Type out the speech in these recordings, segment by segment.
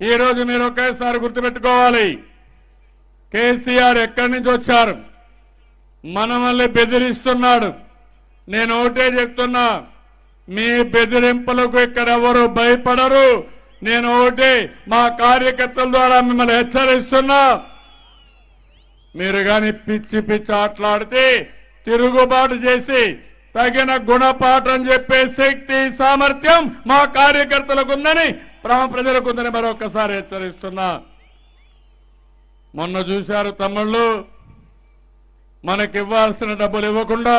ఈ రోజు మీరు ఒకేసారి గుర్తుపెట్టుకోవాలి కేసీఆర్ ఎక్కడి నుంచి వచ్చారు మనమల్ని బెదిరిస్తున్నాడు నేను ఒకటే చెప్తున్నా మీ బెదిరింపులకు ఇక్కడ ఎవరు భయపడరు నేను ఒకటే మా కార్యకర్తల ద్వారా మిమ్మల్ని హెచ్చరిస్తున్నా మీరు గాని పిచ్చి పిచ్చి ఆటలాడితే తిరుగుబాటు చేసి తగిన గుణపాఠం చెప్పే శక్తి సామర్థ్యం మా కార్యకర్తలకు ఉందని ప్రాణ ప్రజలకు ఉందని మరొకసారి హెచ్చరిస్తున్నా మొన్న చూశారు తమ్ముళ్ళు మనకి ఇవ్వాల్సిన డబ్బులు ఇవ్వకుండా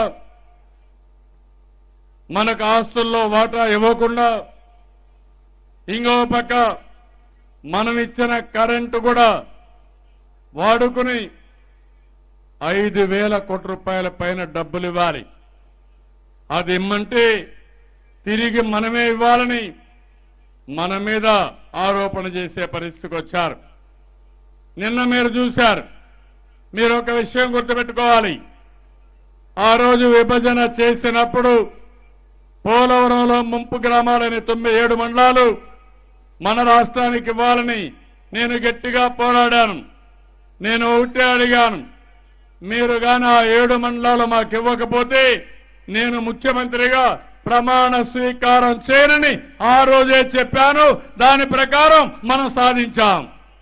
మనకు ఆస్తుల్లో వాటా ఇవ్వకుండా ఇంకో పక్క మనం ఇచ్చిన కరెంటు కూడా వాడుకుని ఐదు వేల కోట్ల రూపాయల పైన డబ్బులు ఇవ్వాలి అది ఇమ్మంటే తిరిగి మనమే ఇవ్వాలని మన మీద ఆరోపణ చేసే పరిస్థితికి వచ్చారు నిన్న మీరు చూశారు మీరు ఒక విషయం గుర్తుపెట్టుకోవాలి ఆ రోజు విభజన చేసినప్పుడు పోలవరంలో ముంపు గ్రామాలని తొమ్మిది ఏడు మండలాలు మన రాష్ట్రానికి ఇవ్వాలని నేను గట్టిగా పోరాడాను నేను ఒకటే అడిగాను మీరు గాని ఆ ఏడు మండలాలు మాకు ఇవ్వకపోతే నేను ముఖ్యమంత్రిగా ప్రమాణ స్వీకారం చేయనని ఆ రోజే చెప్పాను దాని ప్రకారం మనం సాధించాం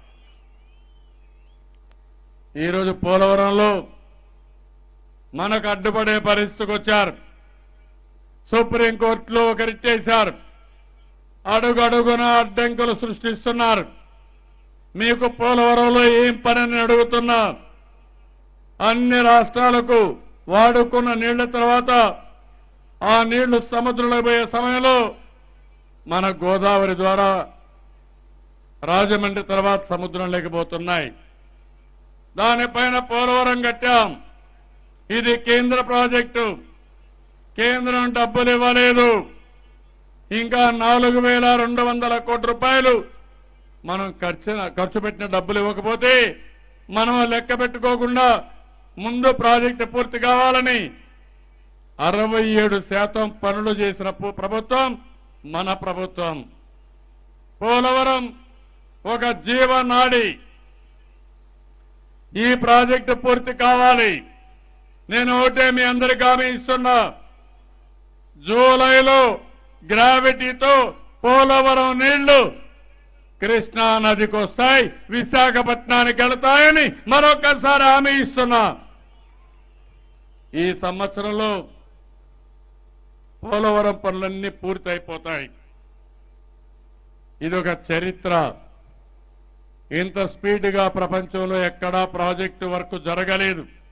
ఈరోజు పోలవరంలో మనకు అడ్డుపడే పరిస్థితికి వచ్చారు సుప్రీంకోర్టులో ఒకరిచ్చేశారు అడుగడుగున అడ్డంకులు సృష్టిస్తున్నారు మీకు పోలవరంలో ఏం పనని అడుగుతున్నా అన్ని రాష్ట్రాలకు వాడుకున్న నీళ్ల తర్వాత ఆ నీళ్లు సముద్రంలో పోయే సమయంలో మన గోదావరి ద్వారా రాజమండ్రి తర్వాత సముద్రం లేకపోతున్నాయి దానిపైన పోలవరం కట్టాం ఇది కేంద్ర ప్రాజెక్టు కేంద్రం డబ్బులు ఇవ్వలేదు ఇంకా నాలుగు వేల రెండు వందల కోట్ల రూపాయలు మనం ఖర్చు ఖర్చు పెట్టిన డబ్బులు ఇవ్వకపోతే మనం లెక్క పెట్టుకోకుండా ముందు ప్రాజెక్టు పూర్తి కావాలని అరవై ఏడు శాతం పనులు చేసిన పు- ప్రభుత్వం మన ప్రభుత్వం పోలవరం ఒక జీవనాడి ఈ ప్రాజెక్టు పూర్తి కావాలి నేను ఒకటే మీ అందరికీ హామీ ఇస్తున్నా జూలైలో గ్రావిటీతో పోలవరం నీళ్లు కృష్ణా నదికి వస్తాయి విశాఖపట్నానికి వెళతాయని మరొకసారి హామీ ఇస్తున్నా ఈ సంవత్సరంలో పోలవరం పనులన్నీ పూర్తయిపోతాయి ఇదొక చరిత్ర ఇంత స్పీడ్గా ప్రపంచంలో ఎక్కడా ప్రాజెక్టు వర్క్ జరగలేదు